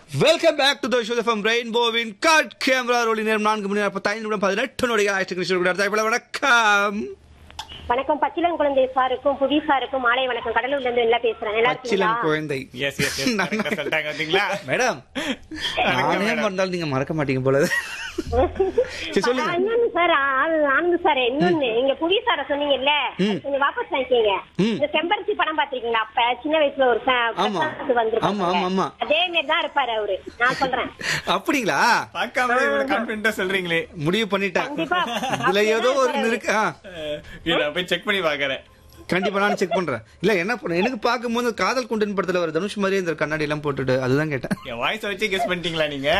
Welcome back to the show from ரெயின்போவின் cut camera ரோலி நேரம் நான்கு மணி நாற்பத்தைந்து நிமிடம் பதினெட்டு நொடிகள் ஆயிரத்தி கிருஷ்ணன் வணக்கம் வணக்கம் பச்சிலன் குழந்தை சாருக்கும் புவி சாருக்கும் மாலை வணக்கம் கடலூர்ல இருந்து எல்லாம் பேசுறேன் நல்லா பச்சிலன் இருக்கீங்களா குழந்தை எஸ் எஸ் எஸ் சொல்லிட்டாங்க பாத்தீங்களா மேடம் நானே மறந்தாலும் நீங்க மறக்க மாட்டீங்க போல சரி, சொல்லுங்க. ஆ, இன்னொன்னு சார் ஆ- ஆனந்த் சார் இன்னொன்னு இங்க புவி சார சொன்னீங்கல்ல ம். கொஞ்சம் வாபஸ் வாங்கிக்கீங்க ம். இந்த செம்பருத்தி படம் பாத்திருக்கீங்களா அப்ப சின்ன வயசுல ஒரு ச- ஆமா. பிரசாந்த் வந்திருப்பாங்க. ஆமா, ஆமா, ஆமா. அதே மாதிரி தான் இருப்பாரு அவரு நான் சொல்றேன் அப்படிங்களா பார்க்காம இவ்வளவு கான்பிடண்டா சொல்றீங்களே முடிவு பண்ணிட்டேன் கண்டிப்பா. இதுல ஏதோ ஒரு இருக்கு ஆ, அஹ், இரு, நான் போய் செக் பண்ணி பாக்குறேன் கண்டிப்பா நான் செக் பண்றேன் இல்ல என்ன பண்ண எனக்கு பார்க்கும்போது காதல் குண்டன் படத்துல ஒரு தனுஷ் மாதிரியே இந்த கண்ணாடி எல்லாம் போட்டுட்டு அதுதான் கேட்டேன் என் வாய்ஸ் வச்சு கெஸ் பண்ணிட்டீங்களா நீங்க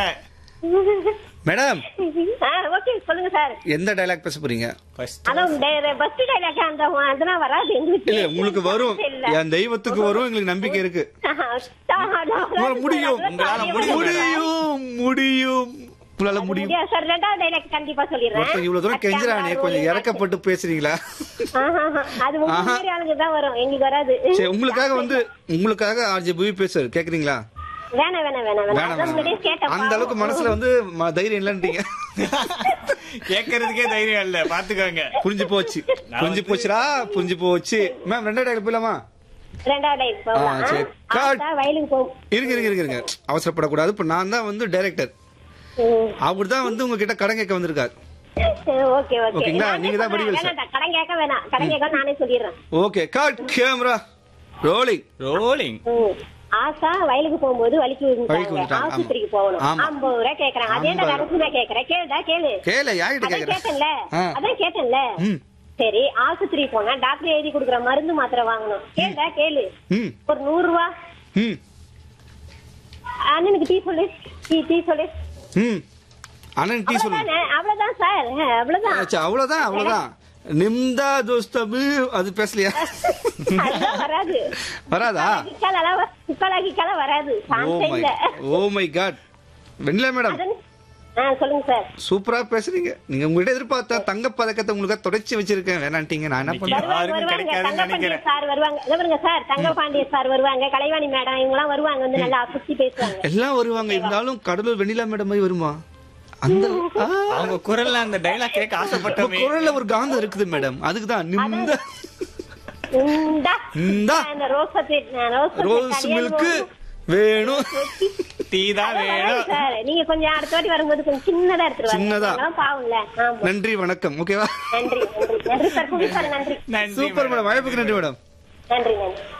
மேடம் ஓகே சொல்லுங்க சார் எந்த டைலாக் பேச போறீங்க ஃபர்ஸ்ட் அதான் பஸ் டைலாக் அந்த அதெல்லாம் வராது எங்களுக்கு இல்ல உங்களுக்கு வரும் இல்ல. என் தெய்வத்துக்கு வரும் எங்களுக்கு நம்பிக்கை இருக்கு உங்களால முடியும் உங்களால முடியும். முடியும் முடியும் உங்களால முடியும் முடியாது சார் ரெண்டாவது டைலாக் கண்டிப்பா சொல்லிடுறேன் ஒருத்தன் இவ்வளவு தூரம் கெஞ்சுறானே கொஞ்சம் இறக்கப்பட்டு பேசுறீங்களா ஆஹா, ஆஹா. அது உங்க ஆஹா. மாதிரி ஆளுங்க தான் வரும் எங்களுக்கு வராது சரி உங்களுக்காக வந்து உங்களுக்காக ஆர்ஜி புவி பேசுறாரு கேக்குறீங்களா வேணாம் வேணாம் வேணாம் வேணாம் வேணாம் அதான் முன்னாடியே வேணாம் கேட்டேன் அந்த அளவுக்கு மனசுல வந்து ம- தைரியம் இல்லன்றீங்க கேட்கறதுக்கே தைரியம் இல்ல பாத்துக்கோங்க புரிஞ்சு போச்சு நான் புரிஞ்சு வந்து- போச்சுடா புரிஞ்சு போச்சு மேம் ரெண்டாவது டைலாக் போயிலாமா ரெண்டாவது டைம் போகலாம் ஆ, சரி. ஆத்தா வயலுக்கு போகும் இருங்க இருங்க இருங்க இருங்க அவசரப்படக்கூடாது இப்ப நான் தான் வந்து டைரக்டர் அவர் தான் வந்து உங்ககிட்ட கடன் கேட்க வந்திருக்காரு ஓகே ஓகே ஓகேங்களா? நீங்க தான் வடிவேல் சார். வேணாம் கடன் கேட்க வேணாம் கடன் கேட்க நானே சொல்லிடுறேன் okay cut camera rolling rolling ம். ஆசா வயலுக்கு போகும்போது வலிக்கு வலிக்கு விழுந்துட்டாங்க விழுந்துட்டாங்க, ஆமா. ஆஸ்பத்திரிக்கு போகணும் ஆமா. ஐம்பது ரூபாய் கேக்குறாங்க அதே ஐம்பது. நடந்து நான் கேக்குறேன் கேளுடா கேளு கேள யார்கிட்ட அதான் கேக்குறேன் கேட்டேன்ல ஆ. அதான் கேட்டேன்ல ம் சரி ஆஸ்பத்திரி போனா டாக்டர் எழுதி கொடுக்குற மருந்து மாத்திரை வாங்கணும் கேளுடா கேளு ம் ஒரு நூறு ரூபா ம் அண்ணனுக்கு டீ சொல்லு டீ டீ சொல்லு ம் அண்ணன் டீ சொல்லுங்க அவ்வளவுதானே? அவ்வளவுதான் சார் ஆ, அவ்வளவுதான் ஆச்சு அவ்வளவுதான் அவ்வளவுதான் நிம்தா தோஸ்தபு அது பேசலையா அதெல்லாம் வராது வராதா கிக்காலெல்லாம் வ- கிக்காலா கிக்காலா வராது ஓ சான்ஸே மை இல்ல oh my god Vennila madam அதான் ஆ சொல்லுங்க சார் சூப்பரா பேசுறீங்க நீங்க உங்ககிட்ட எதிர்பார்த்த தங்க பதக்கத்தை உங்களுக்கு தொடச்சி வச்சிருக்கேன் வேணான்ட்டீங்க நான் என்ன பண்றேன் வருவாங்க யாருக்கும் வருவாங்க கிடைக்காதுன்னு தங்கப்பாண்டிய நினைக்கிறேன். சார் வருவாங்க இதோ பாருங்க சார் தங்கப்பாண்டிய சார் வருவாங்க கலைவாணி மேடம் இவங்க எல்லாம் வருவாங்க வந்து நல்லா சுத்தி பேசுவாங்க எல்லாம் வருவாங்க இருந்தாலும் கடலூர் வெண்ணிலா மேடம் மாதிரி வருமா அந்த ஆ, அவங்க குரல்ல அந்த டைலாக் கேட்க உங்க ஆசைப்பட்டோமே குரல்ல ஒரு காந்தம் இருக்குது மேடம் அதுக்கு தான் நிம்த இந்தா. இந்தா. அந்த ரோஸ் பத்தி- நான் ரோஸ் பத்தி ரோஸ் கல்யாணம் மில்க் போகும். வேணும் டீ தான் அதான் வராது வேணும் சார் நீங்க கொஞ்சம் அடுத்த வாட்டி வரும்போது கொஞ்சம் சின்னதா எடுத்துருவாங்க சின்னதா. நாங்கெல்லாம் பாவம்ல ஆமா நன்றி வணக்கம் ஓகேவா நன்றி நன்றி நன்றி சார் புவி சார் நன்றி நன்றி சூப்பர் மேடம். மேடம் வாய்ப்புக்கு நன்றி மேடம் நன்றி நன்றி